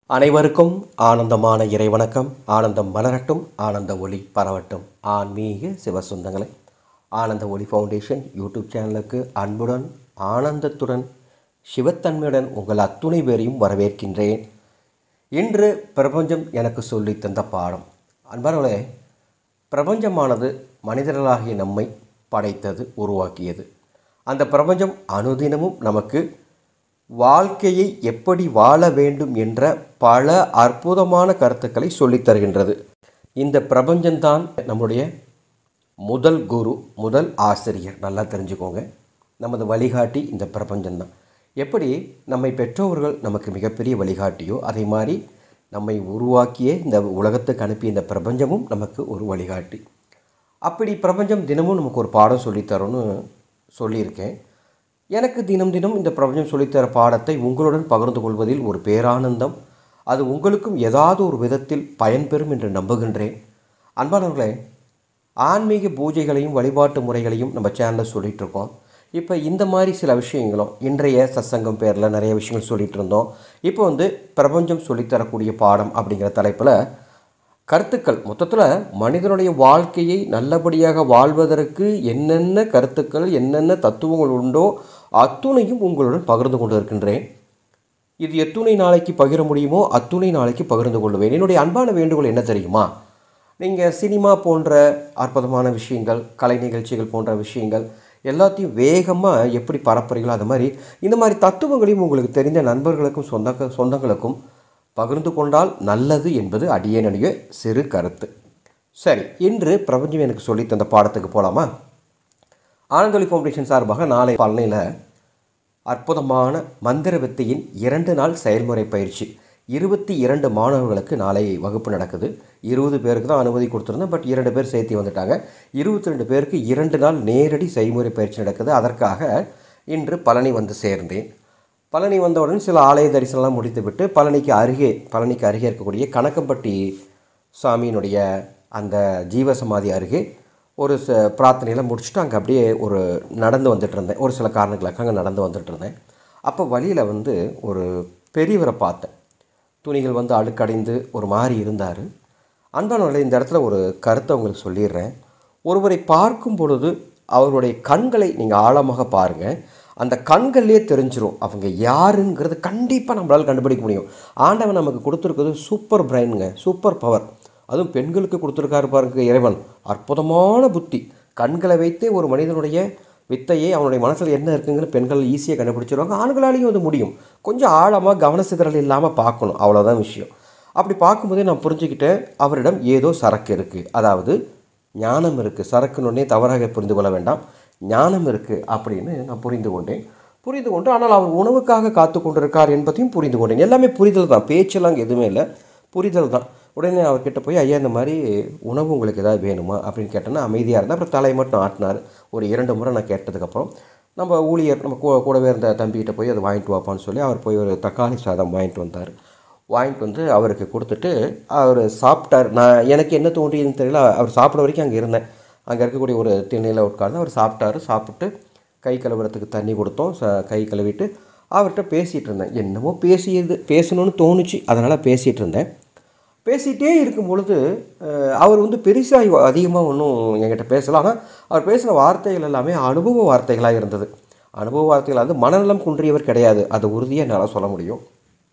அனைவருக்கும் ஆனந்தமான இறைவணக்கம் ஆனந்தம் மலரட்டும் ஆனந்த ஒளி பரவட்டும் ஆன்மீக சிவசொந்தங்களை ஆனந்த ஒளி ஃபவுண்டேஷன் யூடியூப் சேனலுக்கு அன்புடன் ஆனந்தத்துடன் சிவத்தன்மையுடன் உங்கள் அத்துணை பேரையும் வரவேற்கின்றேன் இன்று பிரபஞ்சம் எனக்கு சொல்லித் தந்த பாடம் அன்பர்களே பிரபஞ்சமானது மனிதர்களாகிய நம்மை படைத்தது உருவாக்கியது அந்த பிரபஞ்சம் அனுதினமும் நமக்கு வாழ்க்கையை எப்படி வாழ வேண்டும் என்ற பல அற்புதமான கருத்துக்களை சொல்லித் தருகின்றது இந்த பிரபஞ்சம்தான் நம்முடைய முதல் குரு முதல் ஆசிரியர் நல்லா தெரிஞ்சுக்கோங்க நமது வழிகாட்டி இந்த பிரபஞ்சம்தான் எப்படி நம்மை பெற்றோர்கள் நமக்கு மிகப்பெரிய வழிகாட்டியோ அதே மாதிரி நம்மை உருவாக்கிய இந்த உலகத்துக்கு அனுப்பிய இந்த பிரபஞ்சமும் நமக்கு ஒரு வழிகாட்டி அப்படி பிரபஞ்சம் தினமும் நமக்கு ஒரு பாடம் சொல்லித்தரும்னு சொல்லியிருக்கேன் எனக்கு தினம் தினம் இந்த பிரபஞ்சம் சொல்லித்தர பாடத்தை உங்களுடன் பகிர்ந்து கொள்வதில் ஒரு பேரானந்தம் அது உங்களுக்கும் ஏதாவது ஒரு விதத்தில் பயன்பெறும் என்று நம்புகின்றேன் அன்பானவர்களே ஆன்மீக பூஜைகளையும் வழிபாட்டு முறைகளையும் நம்ம சேனலில் சொல்லிகிட்டு இருக்கோம் இப்போ இந்த மாதிரி சில விஷயங்களும் இன்றைய சத்சங்கம் பேரில் நிறைய விஷயங்கள் சொல்லிகிட்டு இருந்தோம் இப்போ வந்து பிரபஞ்சம் சொல்லித்தரக்கூடிய பாடம் அப்படிங்கிற தலைப்பில் கருத்துக்கள் மொத்தத்தில் மனிதனுடைய வாழ்க்கையை நல்லபடியாக வாழ்வதற்கு என்னென்ன கருத்துக்கள் என்னென்ன தத்துவங்கள் உண்டோ அத்துணையும் உங்களுடன் பகிர்ந்து கொண்டு இருக்கின்றேன் இது எத்துணை நாளைக்கு பகிர முடியுமோ அத்துணை நாளைக்கு பகிர்ந்து கொள்வேன் என்னுடைய அன்பான வேண்டுகோள் என்ன தெரியுமா நீங்கள் சினிமா போன்ற அற்புதமான விஷயங்கள் கலை நிகழ்ச்சிகள் போன்ற விஷயங்கள் எல்லாத்தையும் வேகமாக எப்படி பரப்புறீங்களோ அது மாதிரி இந்த மாதிரி தத்துவங்களையும் உங்களுக்கு தெரிந்த நண்பர்களுக்கும் சொந்த சொந்தங்களுக்கும் பகிர்ந்து கொண்டால் நல்லது என்பது அடியேனுடைய சிறு கருத்து சரி இன்று பிரபஞ்சம் எனக்கு சொல்லி தந்த பாடத்துக்கு போகலாமா ஆனந்தொலி ஃபவுண்டேஷன் சார்பாக நாளை பழனியில் அற்புதமான மந்திர வித்தையின் இரண்டு நாள் செயல்முறை பயிற்சி இருபத்தி இரண்டு மாணவர்களுக்கு நாளை வகுப்பு நடக்குது இருபது பேருக்கு தான் அனுமதி கொடுத்துருந்தேன் பட் இரண்டு பேர் சேர்த்து வந்துட்டாங்க இருபத்தி ரெண்டு பேருக்கு இரண்டு நாள் நேரடி செய்முறை பயிற்சி நடக்குது அதற்காக இன்று பழனி வந்து சேர்ந்தேன் பழனி வந்தவுடன் சில ஆலய தரிசனம்லாம் முடித்துவிட்டு பழனிக்கு அருகே பழனிக்கு அருகே இருக்கக்கூடிய கணக்கம்பட்டி சாமியினுடைய அந்த ஜீவசமாதி அருகே ஒரு ச பிரார்த்தனையெல்லாம் முடிச்சுட்டு அங்கே அப்படியே ஒரு நடந்து வந்துட்டு இருந்தேன் ஒரு சில காரணங்களுக்காக அங்கே நடந்து வந்துட்டு இருந்தேன் அப்போ வழியில் வந்து ஒரு பெரியவரை பார்த்தேன் துணிகள் வந்து அழுக்கடைந்து ஒரு மாதிரி இருந்தார் அன்பானவர்களே இந்த இடத்துல ஒரு கருத்தை உங்களுக்கு சொல்லிடுறேன் ஒருவரை பார்க்கும் பொழுது அவருடைய கண்களை நீங்கள் ஆழமாக பாருங்கள் அந்த கண்கள்லேயே தெரிஞ்சிரும் அவங்க யாருங்கிறது கண்டிப்பாக நம்மளால் கண்டுபிடிக்க முடியும் ஆண்டவன் நமக்கு கொடுத்துருக்கிறது சூப்பர் பிரைனுங்க சூப்பர் பவர் அதுவும் பெண்களுக்கு கொடுத்துருக்காரு பாருங்க இறைவன் அற்புதமான புத்தி கண்களை வைத்தே ஒரு மனிதனுடைய வித்தையை அவனுடைய மனசில் என்ன இருக்குங்கிற பெண்கள் ஈஸியாக கண்டுபிடிச்சிருவாங்க ஆண்களாலையும் அது முடியும் கொஞ்சம் ஆழமாக கவனசிதறல் இல்லாமல் பார்க்கணும் அவ்வளோதான் விஷயம் அப்படி பார்க்கும்போதே நான் புரிஞ்சுக்கிட்டேன் அவரிடம் ஏதோ சரக்கு இருக்குது அதாவது ஞானம் இருக்குது சரக்குன்னொன்னே தவறாக புரிந்து கொள்ள வேண்டாம் ஞானம் இருக்குது அப்படின்னு நான் புரிந்து கொண்டேன் புரிந்து கொண்டு ஆனால் அவர் உணவுக்காக காத்து கொண்டிருக்கார் என்பதையும் புரிந்து கொண்டேன் எல்லாமே புரிதல் தான் பேச்செல்லாம் அங்கே எதுவுமே இல்லை புரிதல் தான் உடனே அவர்கிட்ட போய் ஐயா இந்த மாதிரி உணவு உங்களுக்கு ஏதாவது வேணுமா அப்படின்னு கேட்டேன்னா அமைதியாக இருந்தால் அப்புறம் தலையை மட்டும் ஆட்டினார் ஒரு இரண்டு முறை நான் கேட்டதுக்கப்புறம் நம்ம ஊழியர் நம்ம கூ கூடவே இருந்த தம்பிக்கிட்ட போய் அதை வாங்கிட்டு வாப்பான்னு சொல்லி அவர் போய் ஒரு தக்காளி சாதம் வாங்கிட்டு வந்தார் வாங்கிட்டு வந்து அவருக்கு கொடுத்துட்டு அவர் சாப்பிட்டார் நான் எனக்கு என்ன தோன்றியதுன்னு தெரியல அவர் சாப்பிட வரைக்கும் அங்கே இருந்தேன் அங்கே இருக்கக்கூடிய ஒரு திண்ணையில் உட்கார்ந்து அவர் சாப்பிட்டாரு சாப்பிட்டு கை கழுவுறதுக்கு தண்ணி கொடுத்தோம் ச கை கழுவிட்டு அவர்கிட்ட பேசிகிட்டு இருந்தேன் என்னமோ பேசியது பேசணும்னு தோணுச்சு அதனால் பேசிகிட்டு இருந்தேன் பேசிகிட்டே இருக்கும் பொழுது அவர் வந்து பெருசாக அதிகமாக ஒன்றும் என்கிட்ட பேசலாம் ஆனால் அவர் பேசுகிற வார்த்தைகள் எல்லாமே அனுபவ வார்த்தைகளாக இருந்தது அனுபவ வார்த்தைகள் வந்து மனநலம் குன்றியவர் கிடையாது அது உறுதியாக என்னால் சொல்ல முடியும்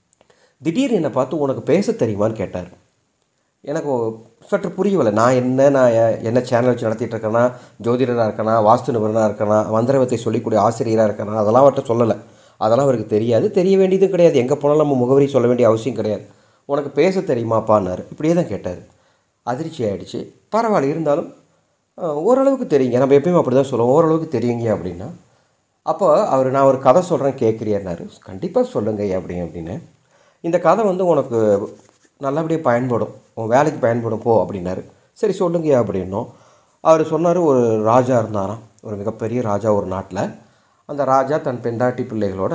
திடீர்னு என்னை பார்த்து உனக்கு பேச தெரியுமான்னு கேட்டார் எனக்கு சற்று புரியவில்லை நான் என்ன நான் என்ன சேனல் வச்சு நடத்திட்டு இருக்கேன்னா ஜோதிடராக இருக்கேனா வாஸ்து நிபுணராக இருக்கேனா மந்திரவத்தை சொல்லக்கூடிய ஆசிரியராக இருக்கேனா அதெல்லாம் அவர்கிட்ட சொல்லலை அதெல்லாம் அவருக்கு தெரியாது தெரிய வேண்டியதும் கிடையாது எங்கே போனாலும் நம்ம முகவரி சொல்ல வேண்டிய அவசியம் கிடையாது உனக்கு பேச தெரியுமாப்பான்னாரு இப்படியே தான் கேட்டார் அதிர்ச்சி ஆகிடுச்சு பரவாயில்ல இருந்தாலும் ஓரளவுக்கு தெரியுங்க நம்ம எப்பயுமே அப்படி தான் சொல்லுவோம் ஓரளவுக்கு தெரியுங்க அப்படின்னா அப்போ அவர் நான் ஒரு கதை சொல்கிறேன் கேட்குறியாருனாரு கண்டிப்பாக சொல்லுங்க அப்படி அப்படின்னு இந்த கதை வந்து உனக்கு நல்லபடியாக பயன்படும் உன் வேலைக்கு பயன்படும் போ அப்படின்னாரு சரி சொல்லுங்க அப்படின்னோம் அவர் சொன்னார் ஒரு ராஜா இருந்தாராம் ஒரு மிகப்பெரிய ராஜா ஒரு நாட்டில் அந்த ராஜா தன் பெண்டாட்டி பிள்ளைகளோட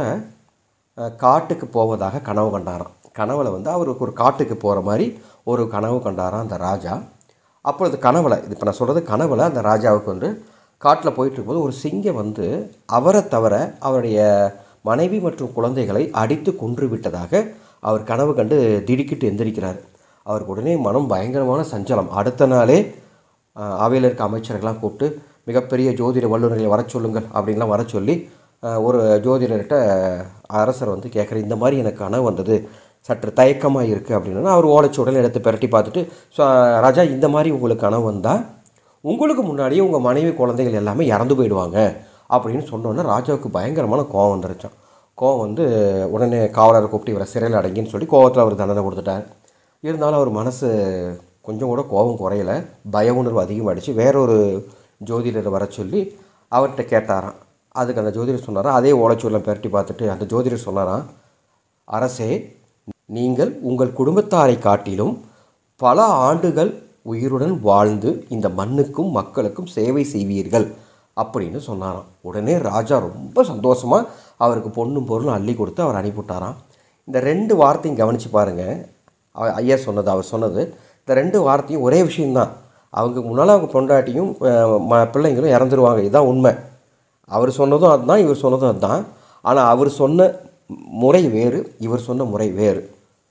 காட்டுக்கு போவதாக கனவு கண்டாராம் கனவில் வந்து அவருக்கு ஒரு காட்டுக்கு போகிற மாதிரி ஒரு கனவு கண்டாராம் அந்த ராஜா அப்பொழுது கனவில் இது இப்போ நான் சொல்கிறது கனவில் அந்த ராஜாவுக்கு வந்து காட்டில் போயிட்டு இருக்கும்போது ஒரு சிங்கம் வந்து அவரை தவிர அவருடைய மனைவி மற்றும் குழந்தைகளை அடித்து கொன்று விட்டதாக அவர் கனவு கண்டு திடுக்கிட்டு எந்திரிக்கிறார் அவருக்கு உடனே மனம் பயங்கரமான சஞ்சலம் அடுத்த நாளே ஆஹ், அவையில் இருக்க அமைச்சர்கள்லாம் கூப்பிட்டு மிகப்பெரிய ஜோதிட வல்லுநர்களை வர சொல்லுங்கள் அப்படின்லாம் வர சொல்லி ஆஹ், ஒரு ஜோதிடர்கிட்ட அரசர் வந்து கேட்குற இந்த மாதிரி எனக்கு கனவு வந்தது சற்று தயக்கமாக இருக்குது அப்படின்னா அவர் ஓலைச்சுவடல் எடுத்து பிரட்டி பார்த்துட்டு ஸோ ராஜா இந்த மாதிரி உங்களுக்கு கனவு வந்தால் உங்களுக்கு முன்னாடியே உங்கள் மனைவி குழந்தைகள் எல்லாமே இறந்து போயிடுவாங்க அப்படின்னு சொன்னோன்னே ராஜாவுக்கு பயங்கரமான கோவம் வந்துருச்சான் கோவம் வந்து உடனே காவலரை கூப்பிட்டு இவரை சிறையில் அடங்கின்னு சொல்லி கோவத்தில் அவர் தண்டனை கொடுத்துட்டார் இருந்தாலும் அவர் மனசு கொஞ்சம் கூட கோபம் குறையல பய உணர்வு அதிகமாகிடுச்சு வேறொரு ஜோதிடரை வர சொல்லி அவர்கிட்ட கேட்டாராம் அதுக்கு அந்த ஜோதிடர் சொன்னாராம் அதே ஓலைச்சுவரில் பெரட்டி பார்த்துட்டு அந்த ஜோதிடர் சொன்னாராம் அரசே நீங்கள் உங்கள் குடும்பத்தாரை காட்டிலும் பல ஆண்டுகள் உயிருடன் வாழ்ந்து இந்த மண்ணுக்கும் மக்களுக்கும் சேவை செய்வீர்கள் அப்படின்னு சொன்னாராம் உடனே ராஜா ரொம்ப சந்தோஷமாக அவருக்கு பொண்ணும் பொருளும் அள்ளி கொடுத்து அவர் அனுப்பிவிட்டாராம் இந்த ரெண்டு வார்த்தையும் கவனித்து பாருங்கள் அவ- ஐயா சொன்னது அவர் சொன்னது இந்த ரெண்டு வார்த்தையும் ஒரே விஷயம்தான் அவங்க முன்னால் அவங்க பொண்டாட்டியும் அஹ், ம பிள்ளைங்களும் இறந்துருவாங்க இதுதான் உண்மை அவர் சொன்னதும் அதுதான் இவர் சொன்னதும் அதுதான் ஆனால் அவர் சொன்ன முறை வேறு இவர் சொன்ன முறை வேறு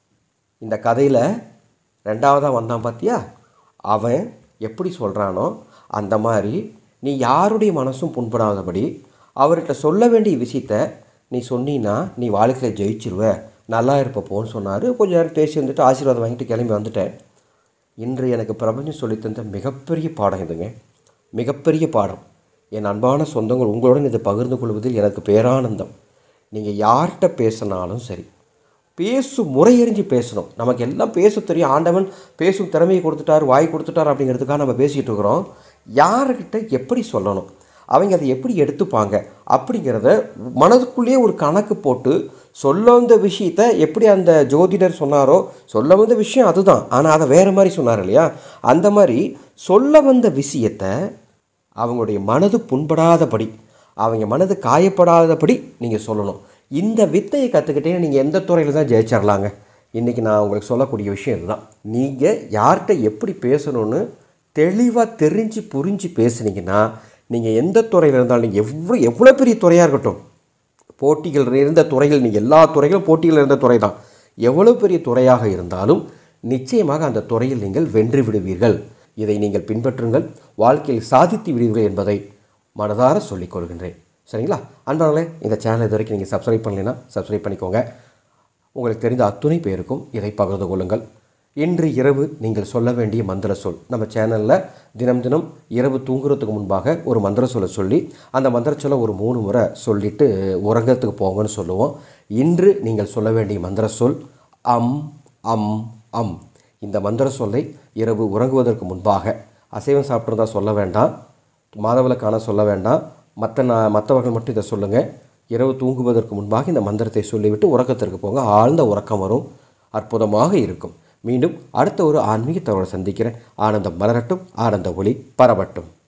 இந்த கதையில் ரெண்டாவதாக வந்தான் பார்த்தியா அவன் எப்படி சொல்கிறானோ அந்த மாதிரி நீ யாருடைய மனசும் புண்படாதபடி அவர்கிட்ட சொல்ல வேண்டிய விஷயத்த நீ சொன்னீன்னா நீ வாழ்க்கையில் ஜெயிச்சிருவ நல்லா இருப்ப போன்னு சொன்னார் கொஞ்ச நேரம் பேசி வந்துட்டு ஆசீர்வாதம் வாங்கிட்டு கிளம்பி வந்துட்டேன் இன்று எனக்கு பிரபஞ்சம் சொல்லித் தந்த மிகப்பெரிய பாடம் இதுங்க மிகப்பெரிய பாடம் என் அன்பான சொந்தங்கள் உங்களுடன் இதை பகிர்ந்து கொள்வதில் எனக்கு பேரானந்தம் நீங்கள் யார்கிட்ட பேசினாலும் சரி பேசும் முறையறிஞ்சு பேசணும் நமக்கு எல்லாம் பேச தெரியும் ஆண்டவன் பேசும் திறமையை கொடுத்துட்டார் வாய் கொடுத்துட்டார் அப்படிங்கிறதுக்காக நம்ம பேசிகிட்டு இருக்கிறோம் யார்கிட்ட எப்படி சொல்லணும் அவங்க அதை எப்படி எடுத்துப்பாங்க அப்படிங்கிறத மனதுக்குள்ளேயே ஒரு கணக்கு போட்டு சொல்ல வந்த விஷயத்த எப்படி அந்த ஜோதிடர் சொன்னாரோ சொல்ல வந்த விஷயம் அதுதான் ஆனால் அதை வேறு மாதிரி சொன்னார் இல்லையா அந்த மாதிரி சொல்ல வந்த விஷயத்தை அவங்களுடைய மனது புண்படாதபடி அவங்க மனது காயப்படாதபடி நீங்கள் சொல்லணும் இந்த வித்தையை கற்றுக்கிட்டே நீங்கள் எந்த துறையில் தான் ஜெயிச்சிடலாங்க இன்றைக்கி நான் உங்களுக்கு சொல்லக்கூடிய விஷயம் இதுதான் நீங்கள் யார்கிட்ட எப்படி பேசணும்னு தெளிவாக தெரிஞ்சு புரிஞ்சு பேசுனீங்கன்னா நீங்கள் எந்த துறையில் இருந்தாலும் நீங்கள் எவ்வளோ எவ்வளோ பெரிய துறையாக இருக்கட்டும் போட்டிகள் இருந்த துறைகள் நீங்கள் எல்லா துறைகளும் போட்டிகள் இருந்த துறை தான் எவ்வளோ பெரிய துறையாக இருந்தாலும் நிச்சயமாக அந்த துறையில் நீங்கள் வென்று விடுவீர்கள் இதை நீங்கள் பின்பற்றுங்கள் வாழ்க்கையில் சாதித்து விடுவீர்கள் என்பதை மனதார சொல்லிக் கொள்கின்றேன் சரிங்களா அன்பானங்களே இந்த சேனல் இது வரைக்கும் நீங்கள் சப்ஸ்கிரைப் பண்ணலைன்னா சப்ஸ்கிரைப் பண்ணிக்கோங்க உங்களுக்கு தெரிந்த அத்துணை பேருக்கும் இதை பகிர்ந்து கொள்ளுங்கள் இன்று இரவு நீங்கள் சொல்ல வேண்டிய மந்திர சொல் நம்ம சேனலில் தினம் தினம் இரவு தூங்குறதுக்கு முன்பாக ஒரு மந்திர சொல்லை சொல்லி அந்த மந்திர சொல்லை ஒரு மூணு முறை சொல்லிட்டு உறங்கறதுக்கு போங்கன்னு சொல்லுவோம் இன்று நீங்கள் சொல்ல வேண்டிய மந்திர சொல் அம் அம் அம் இந்த மந்திர சொல்லை இரவு உறங்குவதற்கு முன்பாக அசைவம் சாப்பிட்றதா சொல்ல வேண்டாம் மாதவிலக்கான சொல்ல வேண்டாம் மற்ற நான் மற்றவர்கள் மட்டும் இதை சொல்லுங்கள் இரவு தூங்குவதற்கு முன்பாக இந்த மந்திரத்தை சொல்லிவிட்டு உறக்கத்திற்கு போங்க ஆழ்ந்த உறக்கம் வரும் அற்புதமாக இருக்கும் மீண்டும் அடுத்த ஒரு ஆன்மீக தகவலை சந்திக்கிறேன் ஆனந்தம் மலரட்டும் ஆனந்த ஒளி பரவட்டும்